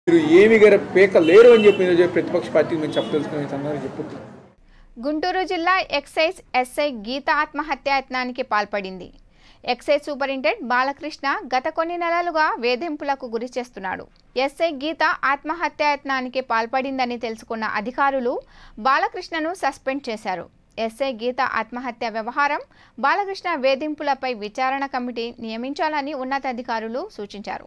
మీరు ఏమి గారు పేక లేరు అని చెప్పి ఈరోజు ప్రతిపక్ష పార్టీ మేము చెప్పదలుచుకునే సందర్భంగా చెప్పొచ్చు గుంటూరు జిల్లా ఎక్సైజ్ ఎస్ఐ గీత ఆత్మహత్యాయత్నానికి పాల్పడింది ఎక్సైజ్ సూపరింటెండెంట్ బాలకృష్ణ గత కొన్ని నెలలుగా వేధింపులకు గురి చేస్తున్నాడు ఎస్ఐ గీత ఆత్మహత్యాయత్నానికి పాల్పడిందని తెలుసుకున్న అధికారులు బాలకృష్ణను సస్పెండ్ చేశారు ఎస్ఐ గీత ఆత్మహత్య వ్యవహారం బాలకృష్ణ వేధింపులపై విచారణ కమిటీ నియమించాలని ఉన్నతాధికారులు సూచించారు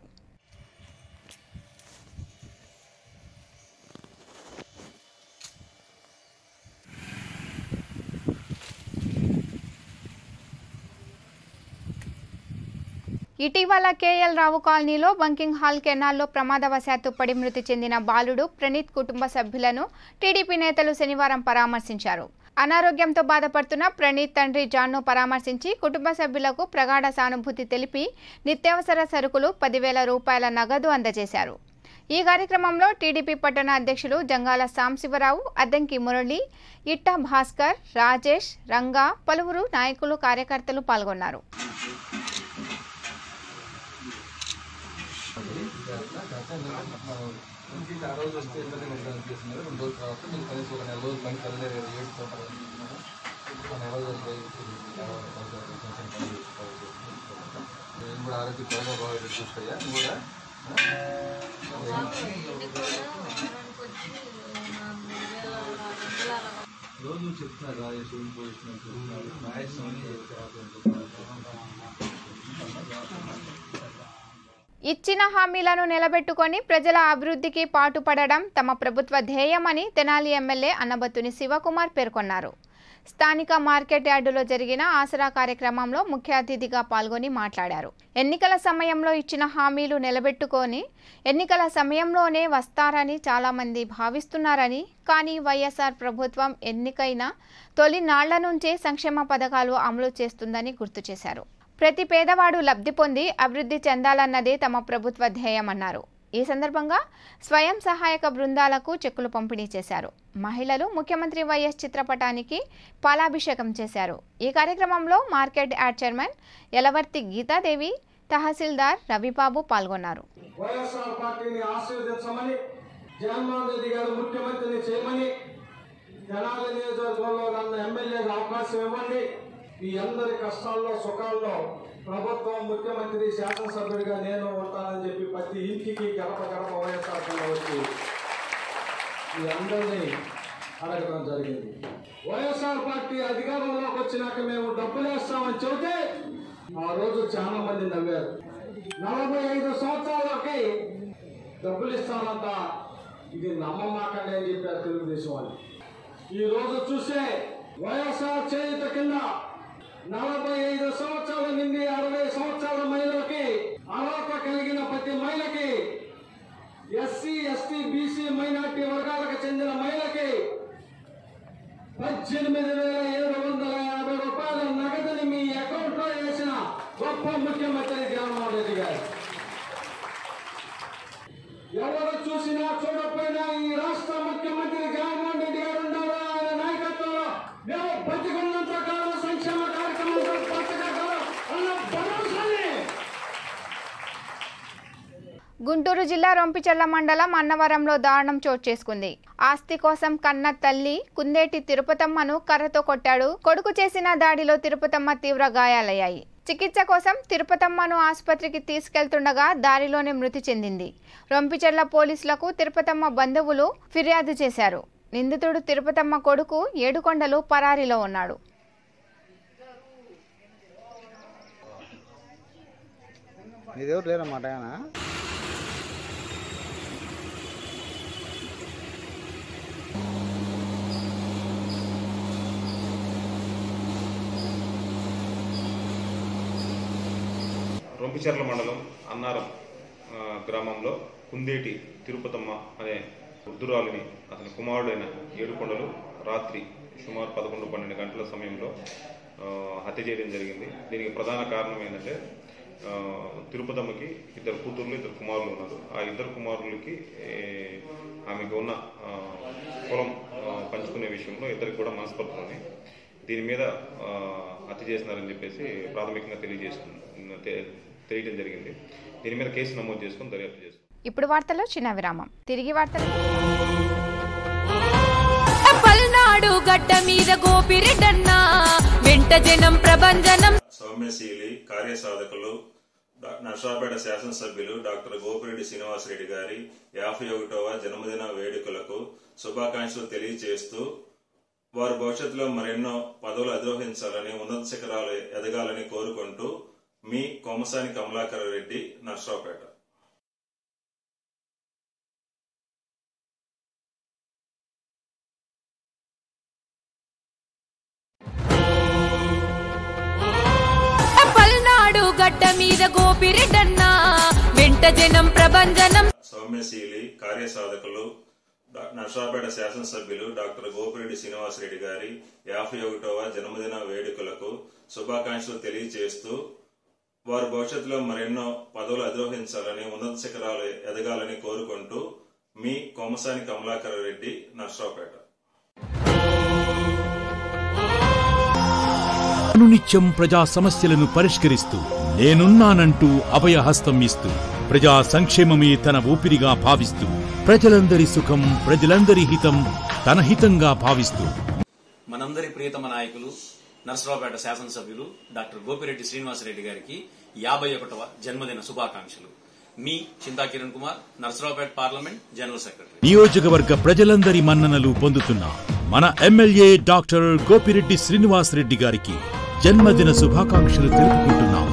ఇటీవల కేఎల్ రావు కాలనీలో బంకింగ్ హాల్ కెనాల్లో ప్రమాదవశాత్తు పడి మృతి చెందిన బాలుడు ప్రణీత్ కుటుంబ సభ్యులను టీడీపీ నేతలు శనివారం పరామర్శించారు అనారోగ్యంతో బాధపడుతున్న ప్రణీత్ తండ్రి జాన్ను పరామర్శించి కుటుంబ సభ్యులకు ప్రగాఢ సానుభూతి తెలిపి నిత్యావసర సరుకులు పదివేల రూపాయల నగదు అందజేశారు ఈ కార్యక్రమంలో టీడీపీ పట్టణ అధ్యక్షులు జంగాల సాంశివరావు అద్దంకి మురళి ఇట్ట భాస్కర్ రాజేష్ రంగా పలువురు నాయకులు కార్యకర్తలు పాల్గొన్నారు ఆ రోజు వస్తే ఇబ్బంది ఉంటుంది అనిపిస్తున్నారు రెండు రోజుల తర్వాత మీరు కనీసం ఒక నెల రోజులు పని కదిలే ఏడు చోట్ల ఆ నెల రోజులు పోయి కొంచెం పని చేసుకోవాలి. నేను కూడా ఆరోగ్య త్వరగా బాగా చూస్తాయా నువ్వు కూడా రోజు చెప్తున్నారు రాజేష్ పోయిస్తున్నారు మ్యాచ్ ఇచ్చిన హామీలను నిలబెట్టుకొని ప్రజల అభివృద్ధికి పాటుపడడం తమ ప్రభుత్వ ధ్యేయమని తెనాలి ఎమ్మెల్యే అన్నబత్తుని శివకుమార్ పేర్కొన్నారు స్థానిక మార్కెట్ యార్డులో జరిగిన ఆసరా కార్యక్రమంలో ముఖ్య అతిథిగా పాల్గొని మాట్లాడారు ఎన్నికల సమయంలో ఇచ్చిన హామీలు నిలబెట్టుకొని ఎన్నికల సమయంలోనే వస్తారని చాలామంది భావిస్తున్నారని కానీ వైఎస్ఆర్ ప్రభుత్వం ఎన్నికైన తొలి నాళ్ల నుంచే సంక్షేమ పథకాలు అమలు చేస్తుందని గుర్తు చేశారు ప్రతి పేదవాడు లబ్ధి పొంది అభివృద్ధి చెందాలన్నదే తమ ప్రభుత్వ ధ్యేయమన్నారు ఈ సందర్భంగా స్వయం సహాయక బృందాలకు చెక్కులు పంపిణీ చేశారు మహిళలు ముఖ్యమంత్రి వైఎస్ చిత్రపటానికి పాలాభిషేకం చేశారు ఈ కార్యక్రమంలో market yard chairman Yalavarthi Geethadevi tahsildar Ravibabu పాల్గొన్నారు వైఎస్ఆర్ పార్టీని ఆశీర్వదించమని జగన్మోహన్ రెడ్డి గారు ముఖ్యమంత్రిని చేయమని తెనాలి నియోజకవర్గంలో నన్ను ఎమ్మెల్యేగా అవకాశం ఇవ్వండి ఈ అందరి కష్టాల్లో సుఖాల్లో ప్రభుత్వం ముఖ్యమంత్రి శాసనసభ్యుడిగా నేను ఉంటానని చెప్పి ప్రతి ఇంటికి గడప గడప వైఎస్ఆర్ కింద వచ్చి ఈ అందరినీ అడగడం జరిగింది వైఎస్ఆర్ పార్టీ అధికారంలోకి వచ్చినాక మేము డబ్బులు వేస్తామని చెబితే ఆ రోజు చాలా మంది నవ్వారు నలభై ఐదు సంవత్సరాలకి డబ్బులు ఇస్తానంట ఇది నమ్మమాకండి అని చెప్పారు తెలుగుదేశం వాళ్ళు ఈ రోజు చూస్తే వైఎస్ఆర్ చేయుత కింద నలభై ఐదు సంవత్సరాల నుండి అరవై సంవత్సరాల మహిళలకి అర్హత కలిగిన ప్రతి మహిళకి ఎస్సీ ఎస్టీ బీసీ మైనార్టీ వర్గాలకు చెందిన మహిళకి పద్దెనిమిది వేల ఏడు వందల యాభై రూపాయల నగదుని మీ అకౌంట్ లో వేసిన గొప్ప ముఖ్యమంత్రి జగన్మోహన్ రెడ్డి గారు ఎవరు చూసినా చూడకపోయినా ఈ రాష్ట్ర ముఖ్యమంత్రి జగన్మోహన్ రెడ్డి గారు ఉన్నారు ఆయన నాయకత్వంలో మేము బతికున్నంత కాలం సంక్షేమ కార్యక్రమాలు బతకగలం అన్న భరోసాని గుంటూరు జిల్లా రొంపిచెర్ల మండలం అన్నవరంలో దారుణం చోటు చేసుకుంది ఆస్తి కోసం కన్న తల్లి కుందేటి తిరుపతమ్మను కర్రతో కొట్టాడు కొడుకు చేసిన దాడిలో తిరుపతమ్మ తీవ్ర గాయాలయ్యాయి చికిత్స కోసం తిరుపతమ్మను ఆసుపత్రికి తీసుకెళ్తుండగా దారిలోనే మృతి చెందింది రొంపిచెర్ల పోలీసులకు తిరుపతమ్మ బంధువులు ఫిర్యాదు చేశారు నిందితుడు తిరుపతమ్మ కొడుకు ఏడుకొండలు పరారీలో ఉన్నాడు ఇదెవరు లేరన్నమాట ఆయన రొంపిచెర్ల మండలం అన్నారం ఆ, గ్రామంలో కుందేటి తిరుపతమ్మ అనే వృద్ధురాలిని అతని కుమారుడైన ఏడుకొండలు రాత్రి సుమారు పదకొండు పన్నెండు గంటల సమయంలో ఆ, హత్య చేయడం జరిగింది దీనికి ప్రధాన కారణం ఏంటంటే ఆ, తిరుపతమ్మకి ఇద్దరు కూతుర్లు ఇద్దరు కుమారులు ఉన్నారు ఆ ఇద్దరు కుమారులకి ఏ, ఆమెకు ఉన్న ఆ, పొలం ఆ, పంచుకునే విషయంలో ఇద్దరికి కూడా మనస్పర్ధలు ఉన్నాయి దీని మీద ఆ, హత్య చేసినారని చెప్పేసి ప్రాథమికంగా తెలియజేస్తుంది తె- తెలియడం జరిగింది దీని మీద కేసు నమోదు చేసుకుని దర్యాప్తు చేస్తుంది ఇప్పుడు వార్తలో చిన్న విరామం తిరిగి వార్తలు పల్నాడు గడ్డ మీద గోపిరెడ్డన్నా వెంట జనం ప్రభంజనం సౌమ్యశీలి కార్యసాధకులు డా- నర్సాపేట శాసనసభ్యులు డాక్టర్ గోపిరెడ్డి శ్రీనివాసరెడ్డి గారి యాభై ఒకటవ జన్మదిన వేడుకలకు శుభాకాంక్షలు తెలియజేస్తూ వారు భవిష్యత్తులో మరెన్నో పదవులు అధిరోహించాలని ఉన్నత శిఖరాలు ఎదగాలని కోరుకుంటూ మీ కొమసాని కమలాకర రెడ్డి నర్సాపేట పల్నాడు గడ్డ మీద గోపిరెడ్డన్నా వెంట జనం ప్రభంజనం సౌమ్యశీలి కార్యసాధకులు డా- నర్సాపేట శాసనసభ్యులు డాక్టర్ గోపిరెడ్డి శ్రీనివాసరెడ్డి గారి యాభై ఒకటవ జన్మదిన వేడుకలకు శుభాకాంక్షలు తెలియజేస్తూ వారు భవిష్యత్తులో మరెన్నో పదవులు అధిరోహించాలని ఉన్నత శిఖరాలు ఎదగాలని కోరుకుంటూ మీ కొమసాని కమలాకర రెడ్డి నర్సాపేట అనునిత్యం ప్రజా సమస్యలను పరిష్కరిస్తూ నేనున్నానంటూ అభయహస్తం ఇస్తూ ప్రజా సంక్షేమమే తన ఊపిరిగా భావిస్తూ ప్రజలందరి సుఖం ప్రజలందరి హితం తన హితంగా భావిస్తూ మనందరి ప్రియతమ నాయకులు నర్సరావుపేట శాసనసభ్యులు డాక్టర్ గోపిరెడ్డి శ్రీనివాసరెడ్డి గారికి యాభై ఒకటవ జన్మదిన శుభాకాంక్షలు మీ Chinta Kiran Kumar Narasaraopet parliament general secretary నియోజకవర్గ ప్రజలందరి మన్ననలు పొందుతున్న మన ఎమ్మెల్యే డాక్టర్ గోపిరెడ్డి శ్రీనివాసరెడ్డి గారికి జన్మదిన శుభాకాంక్షలు తెలుపుకుంటున్నాం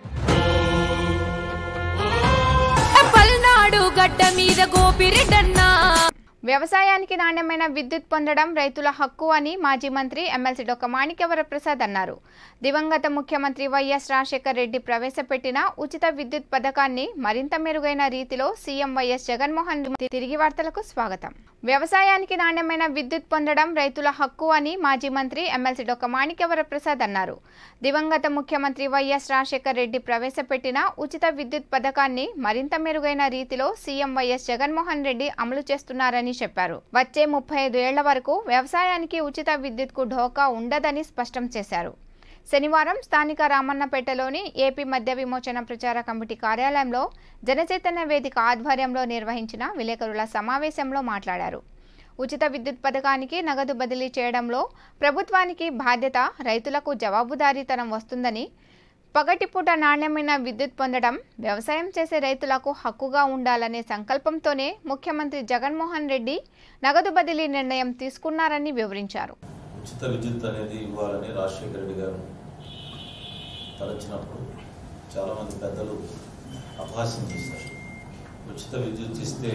పల్నాడు గడ్డ మీద గోపిరెడ్డన్నా వ్యవసాయానికి నాణ్యమైన విద్యుత్ పొందడం రైతుల హక్కు అని మాజీ మంత్రి ఎమ్మెల్సీ డొక్క మాణిక్యవర ప్రసాద్ అన్నారు దివంగత ముఖ్యమంత్రి వైఎస్ రాజశేఖర్ రెడ్డి ప్రవేశపెట్టిన ఉచిత విద్యుత్ పథకాన్ని మరింత మెరుగైన రీతిలో సీఎం వైఎస్ జగన్మోహన్ రెడ్డి తిరిగి వార్తలకు స్వాగతం వ్యవసాయానికి నాణ్యమైన విద్యుత్ పొందడం రైతుల హక్కు అని మాజీ మంత్రి ఎమ్మెల్సీ డొక్క మాణిక్యవర ప్రసాద్ అన్నారు దివంగత ముఖ్యమంత్రి వైఎస్ రాజశేఖర్ రెడ్డి ప్రవేశపెట్టిన ఉచిత విద్యుత్ పథకాన్ని మరింత మెరుగైన రీతిలో సీఎం వైఎస్ జగన్మోహన్ రెడ్డి అమలు చేస్తున్నారని చెప్పారు వచ్చే ముప్పై ఐదు ఏళ్ల వరకు వ్యవసాయానికి ఉచిత విద్యుత్కు ఢోకా ఉండదని స్పష్టం చేశారు శనివారం స్థానిక రామన్నపేటలోని ఏపీ మద్య విమోచన ప్రచార కమిటీ కార్యాలయంలో జనచైతన్య వేదిక ఆధ్వర్యంలో నిర్వహించిన విలేకరుల సమావేశంలో మాట్లాడారు ఉచిత విద్యుత్ పథకానికి నగదు బదిలీ చేయడంలో ప్రభుత్వానికి బాధ్యత రైతులకు జవాబుదారీతనం వస్తుందని పగటిపూట నాణ్యమైన విద్యుత్ పొందడం వ్యవసాయం చేసే రైతులకు హక్కుగా ఉండాలనే సంకల్పంతోనే ముఖ్యమంత్రి జగన్మోహన్ రెడ్డి నగదు బదిలీ నిర్ణయం తీసుకున్నారని వివరించారు ఉచిత విద్యుత్ అనేది ఇవ్వాలని రాజశేఖర రెడ్డి గారు తలచినప్పుడు చాలామంది పెద్దలు అపహాస్యం చేశారు ఉచిత విద్యుత్ ఇస్తే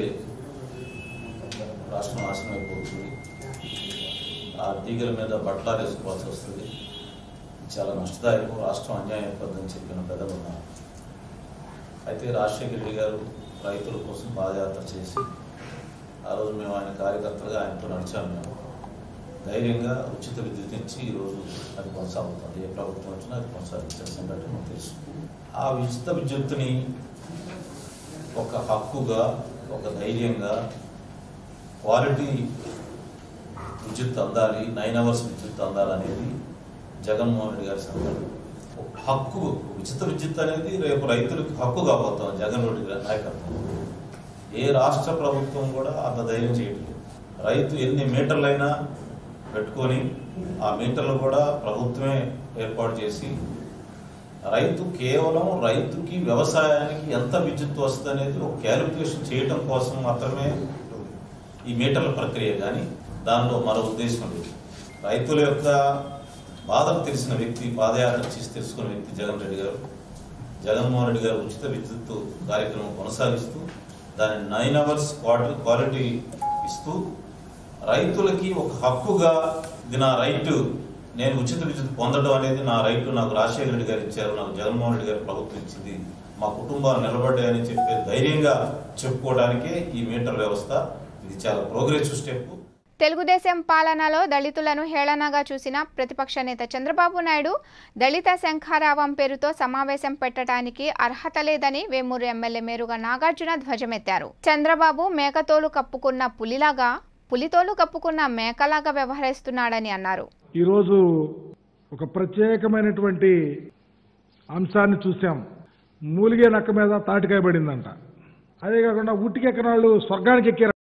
రాష్ట్రం నాశనం అయిపోతుంది ఆ తీగల మీద బట్టలు వేసుకోవాల్సి వస్తుంది చాలా నష్టదాయకం రాష్ట్రం అన్యాయం అయిపోద్దని చెప్పిన పెద్దలు ఉన్నారు అయితే రాజశేఖర రెడ్డి గారు రైతుల కోసం పాదయాత్ర చేసి ఆ రోజు మేము ఆయన కార్యకర్తలుగా ఆయనతో నడిచాము మేము ధైర్యంగా ఉచిత విద్యుత్ ఇచ్చి ఈరోజు అది కొనసాగుతుంది ఏ ప్రభుత్వం వచ్చినా అది కొనసాగించాల్సిన సంగతి మనకు తెలుసు ఆ ఉచిత విద్యుత్తుని ఒక హక్కుగా ఒక ధైర్యంగా క్వాలిటీ విద్యుత్ అందాలి నైన్ అవర్స్ విద్యుత్ అందాలి అనేది జగన్మోహన్ రెడ్డి గారి సంకల్పం ఒక హక్కు ఉచిత విద్యుత్ అనేది రేపు రైతులకు హక్కు కాబోతాం జగన్ రెడ్డి గారి నాయకత్వం ఏ రాష్ట్ర ప్రభుత్వం కూడా అంత ధైర్యం చేయట్లేదు రైతు ఎన్ని మీటర్లైనా పెట్టుకొని ఆ మీటర్లు కూడా ప్రభుత్వమే ఏర్పాటు చేసి రైతు కేవలం రైతుకి వ్యవసాయానికి ఎంత విద్యుత్ వస్తుంది అనేది ఒక క్యాలిక్యులేషన్ చేయటం కోసం మాత్రమే ఈ మీటర్ల ప్రక్రియ కానీ దానిలో మరో ఉద్దేశం లేదు రైతుల యొక్క బాధలు తెలిసిన వ్యక్తి పాదయాత్ర చేసి తెలుసుకున్న వ్యక్తి జగన్ రెడ్డి గారు జగన్మోహన్ రెడ్డి గారు ఉచిత విద్యుత్ కార్యక్రమం కొనసాగిస్తూ దాని నైన్ అవర్స్ క్వాలిటీ క్వాలిటీ ఇస్తూ రైతులకి ఒక హక్కుగా ఇది నా రైట్ నేను ఉచిత విద్యుత్ పొందడం అనేది నా రైట్ నాకు రాజశేఖర రెడ్డి గారు ఇచ్చారు నాకు జగన్మోహన్ రెడ్డి గారు ప్రభుత్వం ఇచ్చింది మా కుటుంబాలు నిలబడ్డాయని చెప్పే ధైర్యంగా చెప్పుకోవడానికే ఈ మీటర్ వ్యవస్థ ఇది చాలా ప్రోగ్రెసివ్ స్టెప్ తెలుగుదేశం పాలనలో దళితులను హేళనగా చూసిన ప్రతిపక్ష నేత చంద్రబాబు నాయుడు దళిత శంఖారావం పేరుతో సమావేశం పెట్టడానికి అర్హత లేదని వేమూరు ఎమ్మెల్యే మేరుగా నాగార్జున ధ్వజమెత్తారు చంద్రబాబు మేకతోలు కప్పుకున్న పులిలాగా పులితోలు కప్పుకున్న మేకలాగా వ్యవహరిస్తున్నాడని అన్నారు ఈరోజు ఒక ప్రత్యేకమైనటువంటి అంశాన్ని చూసాం మూలిగే నక్క మీద తాటికాయ పడిందంట అదే కాకుండా ఉట్టికి ఎక్కనాళ్ళు స్వర్గానికి ఎక్కారు